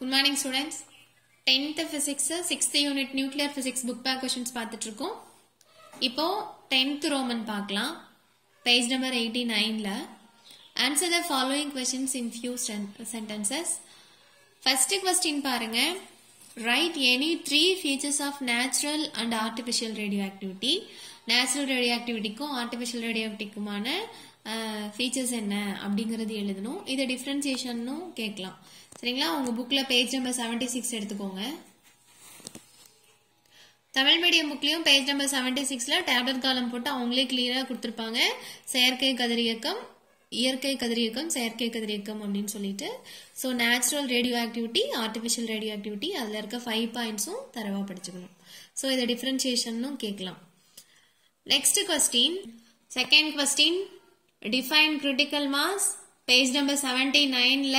Good morning students tenth physics sixth unit nuclear physics book back questions பார்த்துட்டு இருக்கோம் இப்போ tenth roman பார்க்கலாம் page number eighty நைன்ல answer the following questions in few sentences first question பாருங்க right any three features of natural and artificial radio activity natural radio ஆக்டிவிட்டிக்கும் artificial radio ஆக்டிவிட்டிக்குமான features என்ன அப்படிங்கிறது எழுதணும் இதை டிஃப்ரென்சியேஷனும் கேட்கலாம் சரிங்களா உங்க புக்ல பேஜ் நம்பர் செவன்டி சிக்ஸ் எடுத்துக்கோங்க தமிழ் மீடியம் புக்லயும் பேஜ் நம்பர் செவன்டி சிக்ஸ்ல டேப்லெட் காலம் போட்டு அவங்களே கிளியரா கொடுத்துருப்பாங்க செயற்கை கதிரியக்கம் இயற்கை கதிரியக்கம் செயற்கை கதிரியக்கம் அப்படின்னு சொல்லிட்டு so natural radio activity artificial radio activity அதில் இருக்க ஃபைவ் பாயிண்ட்ஸும் தரவா படிச்சுக்கணும் ஸோ இதை டிஃப்ரென்சியேஷனும் கேட்கலாம் next question second question define critical mass page number seventy நைன்ல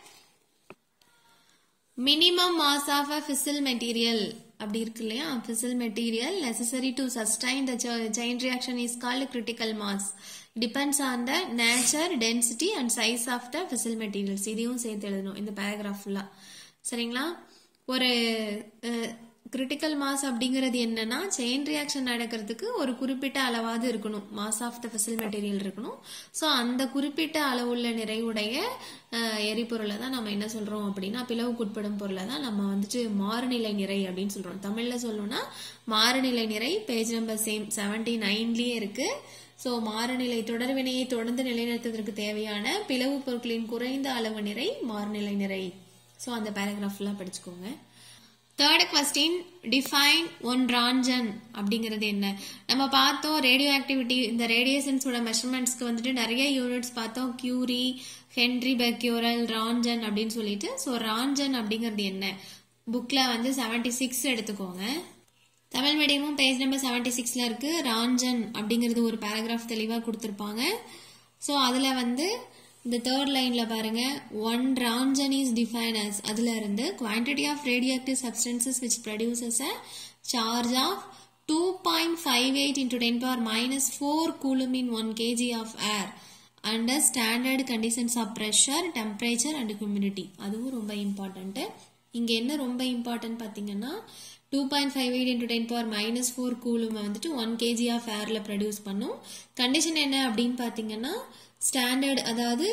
minimum mass of a fissile material அப்படி இருக்கு இல்லையா fissile material necessary to sustain the chain reaction is called critical mass depends on the nature density and size of the fissile materials இதையும் சேர்த்து எழுதணும் இந்த paragraph ஃபுல்லாக சரிங்களா ஒரு கிரிட்டிக்கல் மாஸ் அப்படிங்கிறது என்னன்னா செயின் ரியாக்ஷன் நடக்கிறதுக்கு ஒரு குறிப்பிட்ட அளவாவது இருக்கணும் mass of the fissile material இருக்கணும் ஸோ அந்த குறிப்பிட்ட அளவுள்ள நிறைவுடைய எரிபொருளை தான் நம்ம என்ன சொல்றோம் அப்படின்னா பிளவுக்குட்படும் பொருளை தான் நம்ம வந்துட்டு மாறுநிலை நிறை அப்படின்னு சொல்றோம் தமிழ்ல சொல்லணும்னா மாறுநிலை நிறை பேஜ் நம்பர் சேம் செவன்டி நைன்லயே இருக்கு ஸோ மாறுநிலை தொடர்வினையை தொடர்ந்து நிலைநிறுத்துவதற்கு தேவையான பிளவு பொருட்களின் குறைந்த அளவு நிறை மாறுநிலை நிறை ஸோ அந்த பேராகிராஃப்லாம் படிச்சுக்கோங்க third question define one roentgen அப்படிங்கிறது என்ன நம்ம பார்த்தோம் ரேடியோ ஆக்டிவிட்டி இந்த ரேடியேஷன்ஸோட மெஷர்மெண்ட்ஸ்க்கு வந்துட்டு நிறைய யூனிட்ஸ் பார்த்தோம் கியூரி ஹென்ரி பெக்யூரல் ராஞ்சன் அப்படின்னு சொல்லிட்டு ஸோ ராஞ்சன் அப்படிங்கிறது என்ன புக்ல வந்து செவன்டி சிக்ஸ் எடுத்துக்கோங்க தமிழ் மீடியமும் பேஜ் நம்பர் செவன்டி சிக்ஸ்ல இருக்கு ராஞ்சன் அப்படிங்கிறது ஒரு பேராகிராஃப் தெளிவாக கொடுத்துருப்பாங்க ஸோ அதுல வந்து இந்த தேர்ட் லைன்ல பாருங்க one roentgen is define as அதுல இருந்து quantity of radioactive substances which produces a charge of two point five eight into ten power minus four coulomb in one KG of air under standard conditions of pressure temperature and humidity அதுவும் ரொம்ப important இங்க என்ன ரொம்ப important பாத்தீங்கன்னா two point five eight into ten power minus four coulomb வந்துட்டு one KG of ஏர்ல produce பண்ணும் condition என்ன அப்படின்னு பாத்தீங்கன்னா ஸ்டாண்டர்ட் அதாவது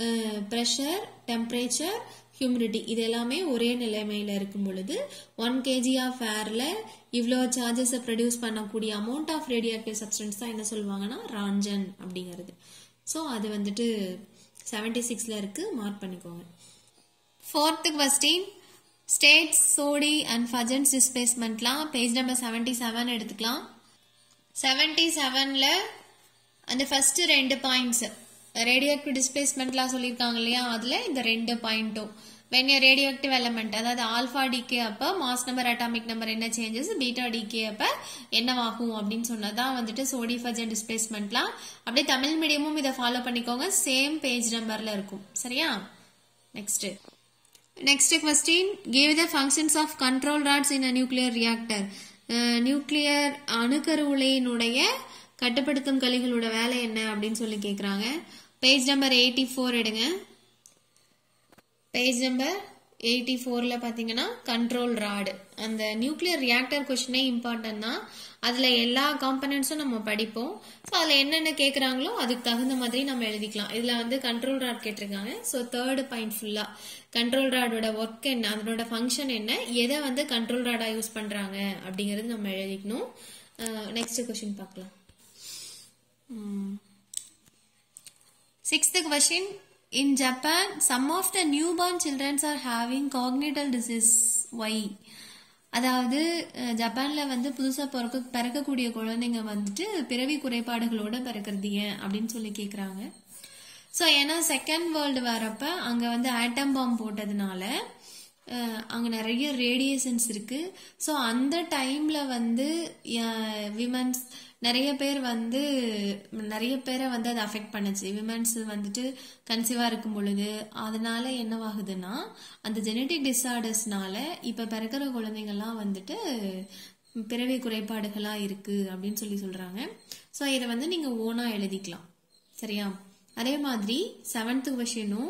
ப்ரெஷர் டெம்பரேச்சர் ஹியூமிடிட்டி இது எல்லாமே ஒரே நிலைமையில இருக்கும் பொழுது ஒன் கேஜி ஆஃப் ஏர்ல இவ்வளோ சார்ஜஸை ப்ரொடியூஸ் பண்ணக்கூடிய அமௌண்ட் ஆஃப் ரேடியோஆக்டிவ் சப்ஸ்டன்ஸ் தான் என்ன சொல்லுவாங்கன்னா ராஞ்சன் அப்படிங்கிறது ஸோ அது வந்துட்டு செவன்டி சிக்ஸ்ல இருக்கு மார்க் பண்ணிக்கோங்க fourth question states Soddy and Fajans டிஸ்பிளேஸ்மெண்ட்லாம் பேஜ் நம்பர் செவன்டி செவன் எடுத்துக்கலாம் செவன்டி செவன்ல அந்த ஃபர்ஸ்ட் ரெண்டு பாயிண்ட்ஸ் ரேடியோஆக்டிவ் டிஸ்பிளேஸ்மெண்ட்லாம் சொல்லியிருக்காங்க இல்லையா அதுல இந்த ரெண்டு பாயிண்ட்டும் வென் ஏ ரேடியோஆக்டிவ் எலமெண்ட் அதாவது ஆல்ஃபா டிகே அப்ப மாஸ் நம்பர் அட்டாமிக் நம்பர் என்ன சேஞ்சஸ் பீட்டா டிகே அப்ப என்னவாகும் அப்படின்னு சொன்னதான் வந்துட்டு சோடி ஃபஜன் டிஸ்பிளேஸ்மெண்ட்லாம் அப்படியே தமிழ் மீடியமும் இதை ஃபாலோ பண்ணிக்கோங்க சேம் பேஜ் நம்பர்ல இருக்கும் சரியா next next question give the functions of control rods in a nuclear reactor nuclear அணுக்கருவுலையினுடைய கட்டுப்படுத்தும் கலிகளோட வேலை என்ன அப்படின்னு சொல்லி கேக்குறாங்க பேஜ் நம்பர் எயிட்டி ஃபோர் எடுங்க பேஜ் நம்பர் எயிட்டி ஃபோர்ல பாத்தீங்கன்னா கண்ட்ரோல் ராடு அந்த நியூக்ளியர் ரியாக்டர் கொஸ்டினே இம்பார்ட்டன்ட் தான் அதுல எல்லா காம்பனன்ட்ஸும் நம்ம படிப்போம் ஸோ அதுல என்னென்ன கேக்குறாங்களோ அதுக்கு தகுந்த மாதிரி நம்ம எழுதிக்கலாம் இதுல வந்து கண்ட்ரோல் ராட் கேட்டிருக்காங்க ஸோ தேர்டு பாயிண்ட் ஃபுல்லா கண்ட்ரோல் ராடோட ஒர்க் என்ன அதனோட ஃபங்க்ஷன் என்ன எதை வந்து கண்ட்ரோல் ராடா யூஸ் பண்றாங்க அப்படிங்கறது நம்ம எழுதிக்கணும் நெக்ஸ்ட் கொஸ்டின் பார்க்கலாம் Sixth question. In Japan, some of the newborn children are having congenital disease. Why? அதாவது ஜப்பான்ல வந்து புதுசா பிறக்க பிறக்கக்கூடிய குழந்தைங்க வந்துட்டு பிறவி குறைபாடுகளோட பிறக்கிறது ஏன் அப்படின்னு சொல்லி கேக்குறாங்க ஸோ ஏன்னா செகண்ட் வேர்ல்டு வரப்ப அங்க வந்து ஆட்டம் பாம் போட்டதுனால அங்க நிறைய ரேடியேஷன்ஸ் இருக்கு ஸோ அந்த டைம்ல வந்து விமன்ஸ் நிறைய பேர் வந்து நிறைய பேரை வந்து அதை அஃபெக்ட் பண்ணுச்சு விமன்ஸ் வந்துட்டு கன்சீவா இருக்கும் பொழுது அதனால என்னவாகுதுன்னா அந்த ஜெனட்டிக் டிஸார்டர்ஸ்னால இப்ப பிறக்கிற குழந்தைங்கள்லாம் வந்துட்டு பிறவி குறைபாடுகளா இருக்கு அப்படின்னு சொல்லி சொல்றாங்க ஸோ இதை வந்து நீங்க ஓனா எழுதிக்கலாம் சரியா அதே மாதிரி செவன்த் கொஷினும்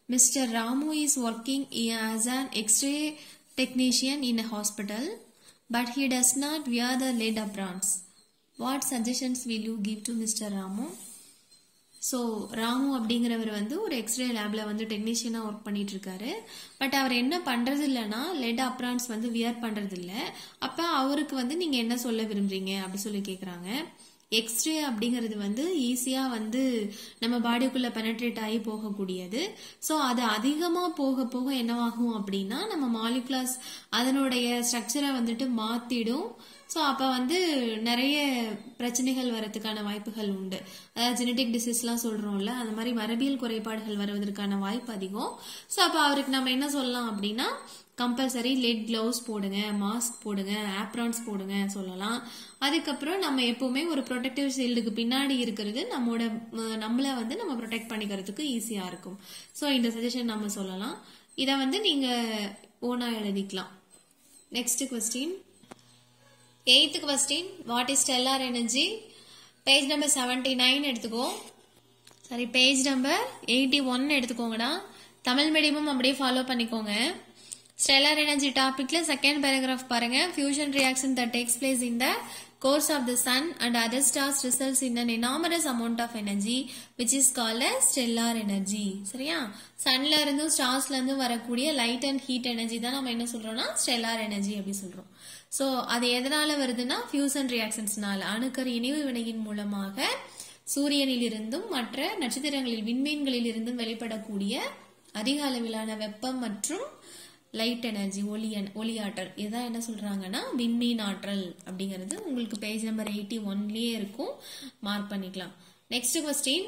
Mr. Ramu is working as an X-ray technician in a hospital, but he does not wear the lead aprons. What suggestions will you give to Mr. Ramu? ஸோ ராமு அப்படிங்கிறவர் வந்து ஒரு எக்ஸ்ரே லேப்ல வந்து டெக்னீஷியனாக ஒர்க் பண்ணிட்டு இருக்காரு பட் அவர் என்ன பண்றது இல்லைன்னா லெட் அப்ரான்ஸ் வந்து வியர் பண்றது இல்லை அப்போ அவருக்கு வந்து நீங்க என்ன சொல்ல விரும்புறீங்க அப்படி சொல்லி கேட்குறாங்க எக்ஸ்ரே அப்படிங்கிறது வந்து ஈஸியாக வந்து நம்ம பாடிக்குள்ளே பெனட்ரேட் ஆகி போகக்கூடியது ஸோ அது அதிகமாக போக போக என்னவாகும் அப்படின்னா நம்ம மாலிகுலாஸ் அதனுடைய ஸ்ட்ரக்சரை வந்துட்டு மாற்றிடும் ஸோ அப்போ வந்து நிறைய பிரச்சனைகள் வரதுக்கான வாய்ப்புகள் உண்டு அதாவது ஜெனட்டிக் டிசீஸ்லாம் சொல்கிறோம்ல அந்த மாதிரி மரபியல் குறைபாடுகள் வருவதற்கான வாய்ப்பு அதிகம் ஸோ அப்போ அவருக்கு நம்ம என்ன சொல்லலாம் அப்படின்னா கம்பல்சரி லெட் க்ளவுஸ் போடுங்க மாஸ்க் போடுங்க ஆப்ரான்ஸ் போடுங்க சொல்லலாம் அதுக்கப்புறம் நம்ம எப்பவுமே ஒரு ப்ரொடெக்டிவ் ஷீல்டுக்கு பின்னாடி இருக்கிறது நம்மளோட நம்மளை வந்து நம்ம ப்ரொடெக்ட் பண்ணிக்கிறதுக்கு ஈஸியாக இருக்கும் ஸோ இந்த சஜஷன் நம்ம சொல்லலாம் இதை வந்து நீங்கள் ஓனாக எழுதிக்கலாம் next question eighth question what is stellar energy page number seventy nine எடுத்துக்கோ sorry page number eighty one எடுத்துக்கோங்கடா தமிழ் மீடியமும் அப்படியே ஃபாலோ பண்ணிக்கோங்க ஸ்டெல்லார் எனர்ஜி டாபிக்ல செகண்ட் பேராகிராஃப் பாருங்க fusion reaction that takes place in the cores of the sun and other stars results in an enormous amount of energy which is call stellar energy சரியா சன்ல இருந்தும் ஸ்டார்ஸ்ல இருந்தும் வரக்கூடிய light and heat energy தான் நம்ம என்ன சொல்றோம்னா ஸ்டெல்லார் எனர்ஜி அப்படி சொல்றோம் ஸோ அது எதனால வருதுன்னா ஃபியூசன் ரியாக்ஷன்ஸ்னால அணுக்கர் இணைவு வினையின் மூலமாக சூரியனில் இருந்தும் மற்ற நட்சத்திரங்களில் விண்மீன்களில் இருந்தும் வெளிப்படக்கூடிய அதிக அளவிலான வெப்பம் மற்றும் லைட் எனர்ஜி ஒளி ஒளியாற்றல் இதான் என்ன சொல்றாங்கன்னா விண்மீன் ஆற்றல் அப்படிங்கிறது உங்களுக்கு பேஜ் நம்பர் எயிட்டி ஒன்லயே இருக்கும் மார்க் பண்ணிக்கலாம் நெக்ஸ்ட் கொஸ்டின்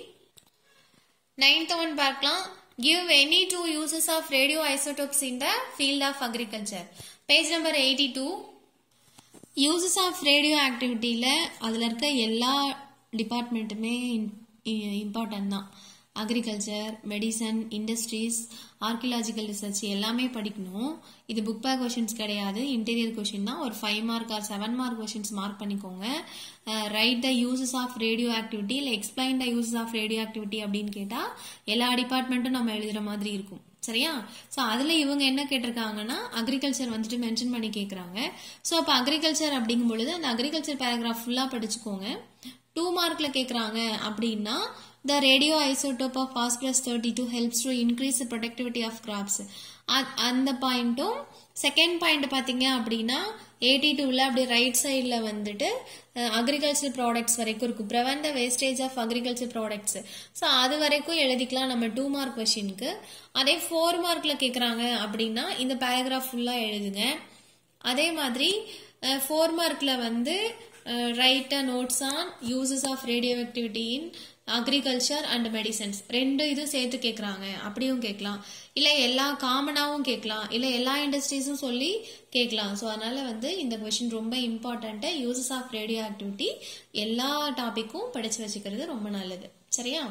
நைன்த் ஒன் பார்க்கலாம் give any two uses of radio isotopes in the field of agriculture page number eighty two uses of radio ஆக்டிவிட்டியில் அதில் இருக்க எல்லா டிபார்ட்மெண்ட்டுமே இம்பார்ட்டன்ட் தான் agriculture medicine industries archaeological research எல்லாமே படிக்கணும் இது புக் பேக் கொஷின்ஸ் கிடையாது இன்டீரியர் கொஷின் தான் ஒரு five mark or seven mark questions mark பண்ணிக்கோங்க right the uses of radio activity இல்லை explain the uses of radio activity அப்படின்னு கேட்டால் எல்லா டிபார்ட்மெண்ட்டும் நம்ம எழுதுகிற மாதிரி இருக்கும் சரியா ஸோ அதில் இவங்க என்ன கேட்டிருக்காங்கன்னா அக்ரிகல்ச்சர் வந்துட்டு மென்ஷன் பண்ணி கேட்குறாங்க ஸோ அப்போ அக்ரிகல்ச்சர் அப்படிங்கும் பொழுது அந்த அக்ரிகல்ச்சர் பேராகிராஃப் ஃபுல்லாக படிச்சுக்கோங்க டூ மார்க்கில் கேட்குறாங்க அப்படின்னா the radio isotope of phosphorus thirty two helps to increase productivity of crops அந்த பாயிண்ட்டும் செகண்ட் பாயிண்ட் பார்த்தீங்க அப்படின்னா எயிட்டி டூவில் அப்படி ரைட் சைடில் வந்துட்டு அக்ரிகல்ச்சர் ப்ராடக்ட்ஸ் வரைக்கும் இருக்கும் prevent the wastage of agriculture products so அது வரைக்கும் எழுதிக்கலாம் நம்ம டூ மார்க் கொஷினுக்கு அதே ஃபோர் மார்க்கில் கேட்குறாங்க அப்படின்னா இந்த பேராகிராஃப் ஃபுல்லாக எழுதுங்க அதே மாதிரி ஃபோர் மார்க்கில் வந்து write a notes on uses of radio activity in agriculture and medicines ரெண்டு இதுவும் சேர்த்து கேட்குறாங்க அப்படியும் கேட்கலாம் இல்லை எல்லா காமனாகவும் கேட்கலாம் இல்லை எல்லா இண்டஸ்ட்ரீஸும் சொல்லி கேட்கலாம் ஸோ அதனால வந்து இந்த கொஷின் ரொம்ப important uses of radio activity எல்லா டாப்பிக்கும் படித்து வச்சுக்கிறது ரொம்ப நல்லது சரியா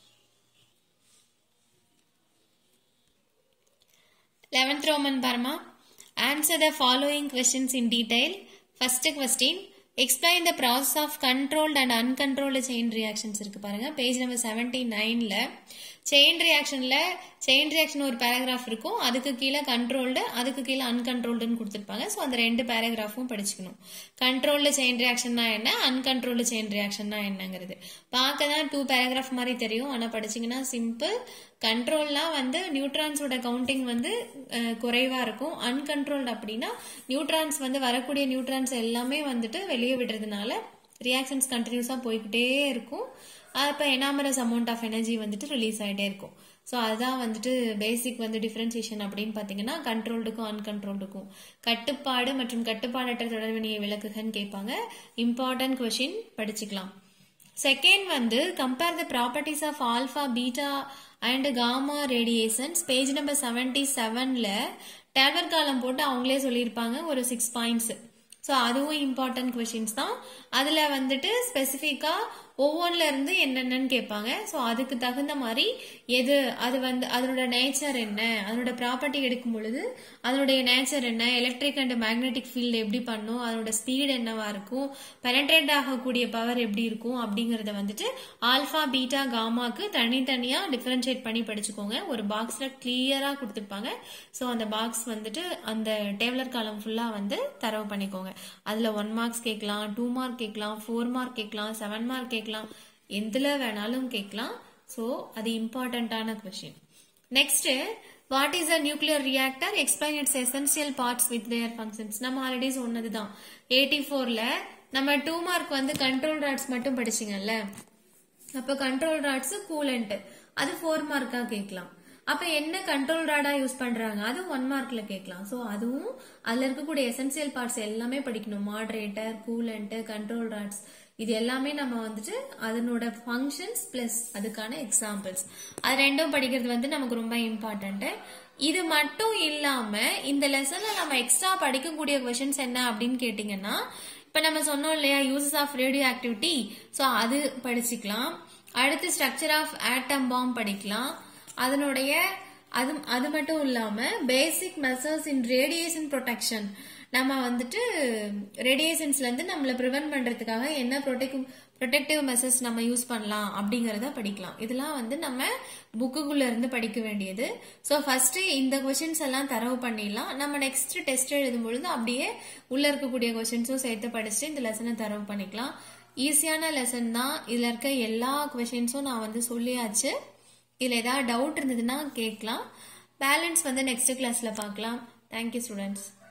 லெவன்த் ரோமன் பார்மா answer the following questions in detail first question explain the process of controlled and uncontrolled chain reactions இருக்கு பாருங்க பேஜ் நம்பர் செவன்டி நைன்ல செயின் ரியாக்ஷன்ல செயின் ரியாக்ஷன் ஒரு பேராகிராஃப் இருக்கும் அதுக்கு கீழே கண்ட்ரோல்டு அதுக்கு கீழே அன்கண்ட்ரோல்டுன்னு கொடுத்துருப்பாங்க ஸோ அந்த ரெண்டு பேராகிராஃபும் படிச்சுக்கணும் கண்ட்ரோல்டு செயின் ரியாக்ஷன்னா என்ன அன்கண்ட்ரோல்டு செயின் ரியாக்ஷன்னா என்னங்கிறது பார்க்க தான் டூ பேராகிராஃப் மாதிரி தெரியும் ஆனால் படிச்சிங்கன்னா சிம்பிள் கண்ட்ரோல்லாம் வந்து நியூட்ரான்ஸோட கவுண்டிங் வந்து குறைவாக இருக்கும் அன்கண்ட்ரோல்டு அப்படின்னா நியூட்ரான்ஸ் வந்து வரக்கூடிய நியூட்ரான்ஸ் எல்லாமே வந்துட்டு வெளியே விடுறதுனால ரியாக்ஷன்ஸ் கண்டினியூஸாக போய்கிட்டே இருக்கும் அப்போ எனாமரஸ் அமௌண்ட் ஆஃப் எனர்ஜி வந்துட்டு ரிலீஸ் ஆகிட்டே இருக்கும் ஸோ அதுதான் வந்துட்டு பேசிக் வந்து டிஃப்ரென்சியேஷன் அப்படின்னு பார்த்தீங்கன்னா கண்ட்ரோல்டுக்கும் அன்கண்ட்ரோல்டுக்கும் கட்டுப்பாடு மற்றும் கட்டுப்பாடற்ற தொடர்வினையை விளக்குகன்னு கேட்பாங்க இம்பார்ட்டன்ட் கொஷின் படிச்சுக்கலாம் செகண்ட் வந்து compare the properties of alpha beta and gamma radiations page number seventy செவனில் டேபர் காலம் போட்டு அவங்களே சொல்லியிருப்பாங்க ஒரு சிக்ஸ் பாயிண்ட்ஸ் ஸோ அதுவும் இம்பார்ட்டன்ட் கொஷின்ஸ் தான் அதில் வந்துட்டு ஸ்பெசிஃபிக்காக ஒவ்வொன்றுல இருந்து என்னென்னன்னு கேட்பாங்க ஸோ அதுக்கு தகுந்த மாதிரி எது அது வந்து அதனோட நேச்சர் என்ன அதனோட ப்ராப்பர்ட்டி எடுக்கும் பொழுது அதனுடைய நேச்சர் என்ன எலக்ட்ரிக் அண்ட் மேக்னெட்டிக் ஃபீல்டு எப்படி பண்ணும் அதனோட ஸ்பீடு என்னவா இருக்கும் பெனட்ரேட் ஆகக்கூடிய பவர் எப்படி இருக்கும் அப்படிங்கறத வந்துட்டு ஆல்ஃபா பீட்டா காமாக்கு தனித்தனியா டிஃபரன்ஷியேட் பண்ணி படிச்சுக்கோங்க ஒரு பாக்ஸ்ல கிளியரா கொடுத்துருப்பாங்க ஸோ அந்த பாக்ஸ் வந்துட்டு அந்த டேபிளர் காலம் ஃபுல்லா வந்து தரவு பண்ணிக்கோங்க அதுல ஒன் மார்க்ஸ் கேட்கலாம் டூ மார்க் கேட்கலாம் ஃபோர் மார்க் கேட்கலாம் செவன் மார்க் கேட்கலாம் எதுல வேணாலும் கேட்கலாம் ஸோ அது இம்பார்ட்டண்ட்டான question next what is a nuclear reactor explain its essential parts with their functions நம்ம ஆல்ரெடி சொன்னதுதான் எயிட்டி ஃபோர்ல நம்ம டூ மார்க் வந்து கண்ட்ரோல் ராட்ஸ் மட்டும் படிச்சிங்கல்ல அப்ப கண்ட்ரோல் ராட்ஸ் கூலண்ட் அது ஃபோர் மார்க்கா கேட்கலாம் அப்ப என்ன கண்ட்ரோல் ராடா யூஸ் பண்றாங்க அது ஒன் மார்க்ல கேட்கலாம் சோ அதுவும் அதுல இருக்கக்கூடிய எசென்சியல் பார்ட்ஸ் எல்லாமே படிக்கணும் மாடரேட்டர் கூலண்ட் கண்ட்ரோல் ராட்ஸ் இது எல்லாமே நம்ம வந்துட்டு அதனோட ஃபங்க்ஷன்ஸ் பிளஸ் அதுக்கான எக்ஸாம்பிள்ஸ் அது ரெண்டும் படிக்கிறது வந்து நமக்கு ரொம்ப இம்பார்ட்டன்ட் இது மட்டும் இல்லாம இந்த லெசன்ல நம்ம எக்ஸ்ட்ரா படிக்கக்கூடிய கொஷின்ஸ் என்ன அப்படின்னு கேட்டீங்கன்னா இப்ப நம்ம சொன்னோம் இல்லையா uses of radio activity so அது படிச்சுக்கலாம் அடுத்து ஸ்ட்ரக்சர் ஆஃப் ஆட்டம் பாம் படிக்கலாம் அதனுடைய அது அது மட்டும் இல்லாம basic measures in radiation protection நம்ம வந்துட்டு ரேடியேஷன்ஸ்ல இருந்து நம்மளை ப்ரிவென்ட் பண்றதுக்காக என்ன ப்ரொடெக்டிவ் ப்ரொடெக்டிவ் மெசர்ஸ் நம்ம யூஸ் பண்ணலாம் அப்படிங்கறத படிக்கலாம் இதெல்லாம் வந்து நம்ம புக்குக்குள்ள இருந்து படிக்க வேண்டியது ஸோ ஃபர்ஸ்ட் இந்த கொஷின்ஸ் எல்லாம் தரவு பண்ணிடலாம் நம்ம நெக்ஸ்ட் டெஸ்ட் எழுதும் பொழுது அப்படியே உள்ள இருக்கக்கூடிய கொஷின்ஸும் சேர்த்து படிச்சுட்டு இந்த லெசனை தரவு பண்ணிக்கலாம் ஈஸியான லெசன் தான் இதுல இருக்க எல்லா கொஷின்ஸும் நான் வந்து சொல்லியாச்சு இதுல ஏதாவது டவுட் இருந்ததுன்னா கேட்கலாம் பேலன்ஸ் வந்து நெக்ஸ்ட் கிளாஸ்ல பார்க்கலாம் தேங்க்யூ ஸ்டூடெண்ட்ஸ்